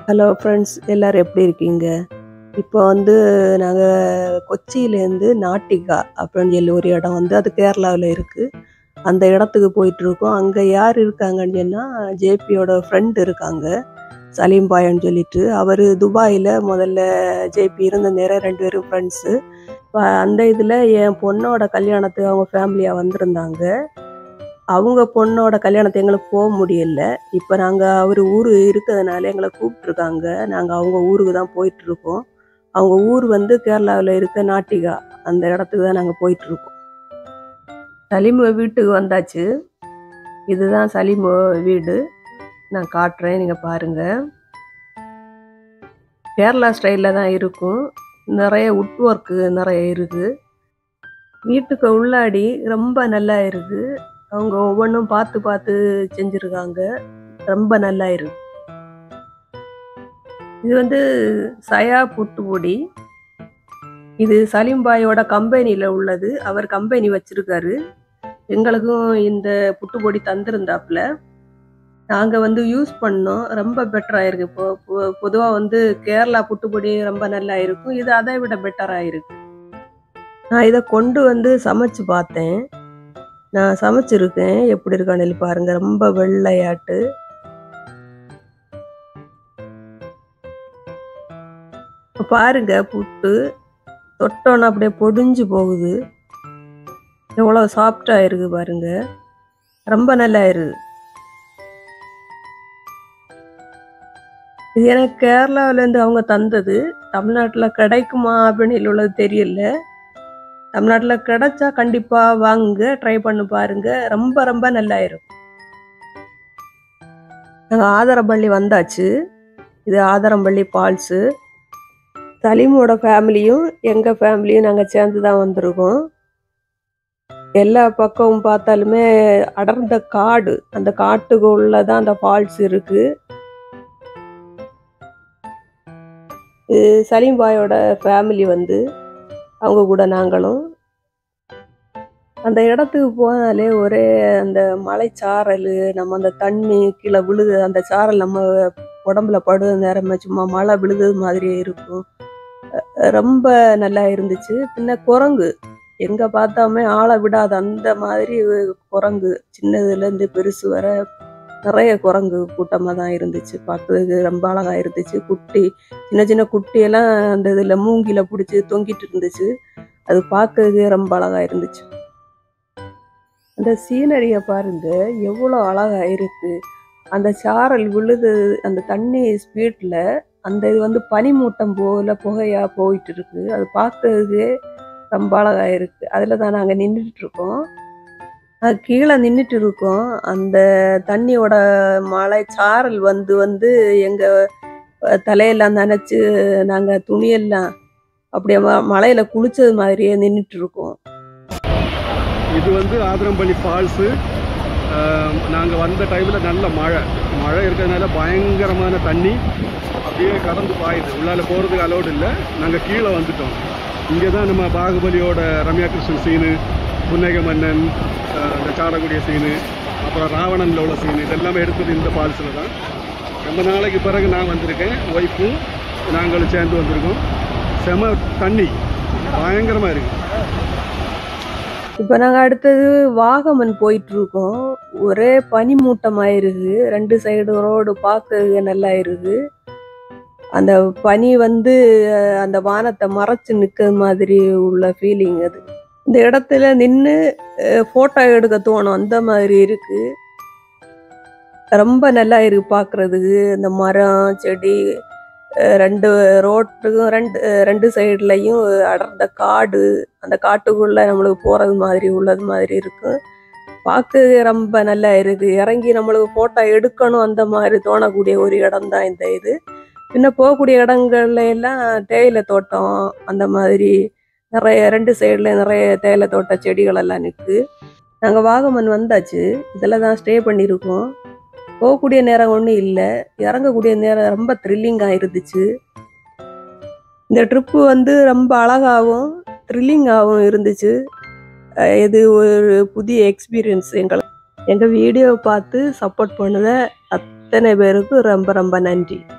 hello friends எல்லாரும் எப்படி இருக்கீங்க இப்போ வந்து நாங்கள் கொச்சியிலேருந்து நாட்டிகா அப்படின்னு சொல்லி ஒரு இடம் வந்து அது கேரளாவில் இருக்குது அந்த இடத்துக்கு போயிட்டுருக்கோம் அங்கே யார் இருக்காங்கன்னு சொன்னால் ஜேபியோட ஃப்ரெண்ட் இருக்காங்க சலீம் பாயன்னு சொல்லிட்டு அவர் துபாயில் முதல்ல ஜேபி இருந்த நேரம் ரெண்டு பேரும் ஃப்ரெண்ட்ஸு அந்த இதில் என் பொண்ணோட கல்யாணத்துக்கு அவங்க ஃபேமிலியாக வந்திருந்தாங்க அவங்க பொண்ணோட கல்யாணத்தை எங்களுக்கு போக முடியல இப்போ நாங்கள் அவர் ஊர் இருக்கிறதுனால எங்களை கூப்பிட்ருக்காங்க நாங்கள் அவங்க ஊருக்கு தான் போயிட்டுருக்கோம் அவங்க ஊர் வந்து கேரளாவில் இருக்க நாட்டிகா அந்த இடத்துக்கு தான் நாங்கள் போயிட்டுருக்கோம் சலீம் வீட்டுக்கு வந்தாச்சு இதுதான் சலீம் வீடு நான் காட்டுறேன் நீங்கள் பாருங்கள் கேரளா ஸ்டைலில் தான் இருக்கும் நிறைய உட் ஒர்க்கு நிறைய இருக்குது வீட்டுக்கு உள்ளாடி ரொம்ப நல்லா இருக்குது அவங்க ஒவ்வொன்றும் பார்த்து பார்த்து செஞ்சுருக்காங்க ரொம்ப நல்லா இருக்கு இது வந்து சயா புட்டுப்பொடி இது சலீம்பாயோட கம்பெனியில் உள்ளது அவர் கம்பெனி வச்சிருக்காரு எங்களுக்கும் இந்த புட்டுப்பொடி தந்திருந்தாப்புல நாங்கள் வந்து யூஸ் பண்ணோம் ரொம்ப பெட்டராக இருக்கு இப்போ பொதுவாக வந்து கேரளா புட்டுப்பொடி ரொம்ப நல்லா இருக்கும் இது அதை விட பெட்டராக இருக்கு நான் இதை கொண்டு வந்து சமைச்சு பார்த்தேன் நான் சமைச்சிருக்கேன் எப்படி இருக்கான்னு பாருங்க ரொம்ப வெள்ளையாட்டு பாருங்க புட்டு தொட்டோன்னு அப்படியே பொடிஞ்சு போகுது எவ்வளோ சாஃப்டாக இருக்கு பாருங்க ரொம்ப நல்லா இருக்கு இது எனக்கு கேரளாவிலேருந்து அவங்க தந்தது தமிழ்நாட்டில் கிடைக்குமா அப்படின்னு உள்ளது தெரியல தமிழ்நாட்டில் கிடைச்சா கண்டிப்பாக வாங்குங்க ட்ரை பண்ணி பாருங்க ரொம்ப ரொம்ப நல்லா இருக்கும் நாங்கள் ஆதாரப்பள்ளி வந்தாச்சு இது ஆதாரம்பள்ளி ஃபால்ஸு சலீமோட ஃபேமிலியும் எங்கள் ஃபேமிலியும் நாங்கள் சேர்ந்து தான் வந்திருக்கோம் எல்லா பக்கமும் பார்த்தாலுமே அடர்ந்த காடு அந்த காட்டுக்குள்ள தான் அந்த ஃபால்ஸ் இருக்கு இது சலீம் பாயோட ஃபேமிலி வந்து அவங்க கூட நாங்களும் அந்த இடத்துக்கு போனாலே ஒரே அந்த மலைச்சாரல் நம்ம அந்த தண்ணி கீழே விழுது அந்த சாரல் நம்ம உடம்புல படுற நேரமே சும்மா மழை விழுது மாதிரியே இருக்கும் ரொம்ப நல்லா இருந்துச்சு பின்ன குரங்கு எங்க பார்த்தாமே ஆளை விடாத அந்த மாதிரி குரங்கு சின்னதுலேருந்து பெருசு வர நிறைய குரங்கு கூட்டமாக தான் இருந்துச்சு பார்க்கறதுக்கு ரொம்ப அழகா இருந்துச்சு குட்டி சின்ன சின்ன குட்டியெல்லாம் அந்த இதில் மூங்கில பிடிச்சி தொங்கிட்டு இருந்துச்சு அது பார்க்கறதுக்கு ரொம்ப அழகா இருந்துச்சு அந்த சீனரியை பாருங்க எவ்வளோ அழகா இருக்கு அந்த சாரல் விழுது அந்த தண்ணி ஸ்பீட்ல அந்த இது வந்து பனிமூட்டம் போல புகையா போயிட்டு இருக்கு அது பார்க்கறதுக்கு ரொம்ப அழகா இருக்கு அதில் தான் நாங்கள் நின்றுட்டு இருக்கோம் அது கீழே நின்றுட்டு இருக்கோம் அந்த தண்ணியோட மழை சாரல் வந்து வந்து எங்கள் தலையெல்லாம் நனைச்சு நாங்கள் துணியெல்லாம் அப்படியே ம மலையில் குளிச்சது மாதிரியே நின்றுட்டு இருக்கோம் இது வந்து ஆதிரம்பள்ளி ஃபால்ஸு நாங்கள் வந்த டைமில் நல்ல மழை மழை இருக்கிறதுனால பயங்கரமான தண்ணி அப்படியே கடந்து பாயுது உள்ளால் போகிறதுக்கு அலோடு இல்லை நாங்கள் கீழே வந்துட்டோம் இங்கே தான் நம்ம பாகுபலியோட ரம்யா கிருஷ்ணன் சீனு புன்னக மன்னன் இந்த சாடக்கூடிய சீனு அப்புறம் ராவணனில் உள்ள சீனு இதெல்லாமே எடுத்தது இந்த ஃபால்ஸில் தான் ரொம்ப நாளைக்கு பிறகு நான் வந்திருக்கேன் ஒய்ஃபும் நாங்களும் சேர்ந்து வந்திருக்கோம் செம தண்ணி பயங்கரமாக இருக்குது இப்போ நாங்கள் அடுத்தது வாகமன் போயிட்டு இருக்கோம் ஒரே பனிமூட்டமாக இருக்கு ரெண்டு சைடு ரோடு பார்க்க நல்லா இருக்கு அந்த பனி வந்து அந்த வானத்தை மறைச்சு நிற்கிற மாதிரி உள்ள ஃபீலிங் அது இந்த இடத்துல நின்று ஃபோட்டோ எடுக்க தோணும் அந்த மாதிரி இருக்கு ரொம்ப நல்லா இருக்கு பார்க்கறதுக்கு இந்த மரம் செடி ரெண்டு ரோட்டுக்கும் ரெண்டு ரெண்டு சைட்லையும் அடர்ந்த காடு அந்த காட்டுக்குள்ள நம்மளுக்கு போறது மாதிரி உள்ளது மாதிரி இருக்கும் பார்க்க ரொம்ப நல்லா இருக்கு இறங்கி நம்மளுக்கு போட்டோ எடுக்கணும் அந்த மாதிரி தோணக்கூடிய ஒரு இடம் தான் இந்த இது பின்ன போகக்கூடிய இடங்கள்ல எல்லாம் தேயிலை தோட்டம் அந்த மாதிரி நிறைய ரெண்டு சைடுல நிறைய தேயிலை தோட்ட செடிகள் எல்லாம் நிற்கு நாங்கள் வாகமன் வந்தாச்சு இதில் தான் ஸ்டே பண்ணியிருக்கோம் போகக்கூடிய நேரம் ஒன்றும் இல்லை இறங்கக்கூடிய நேரம் ரொம்ப த்ரில்லிங்காக இருந்துச்சு இந்த ட்ரிப்பு வந்து ரொம்ப அழகாகவும் த்ரில்லிங்காகவும் இருந்துச்சு இது ஒரு புதிய எக்ஸ்பீரியன்ஸ் எங்களுக்கு எங்கள் வீடியோவை பார்த்து சப்போர்ட் பண்ணுத அத்தனை பேருக்கும் ரொம்ப ரொம்ப நன்றி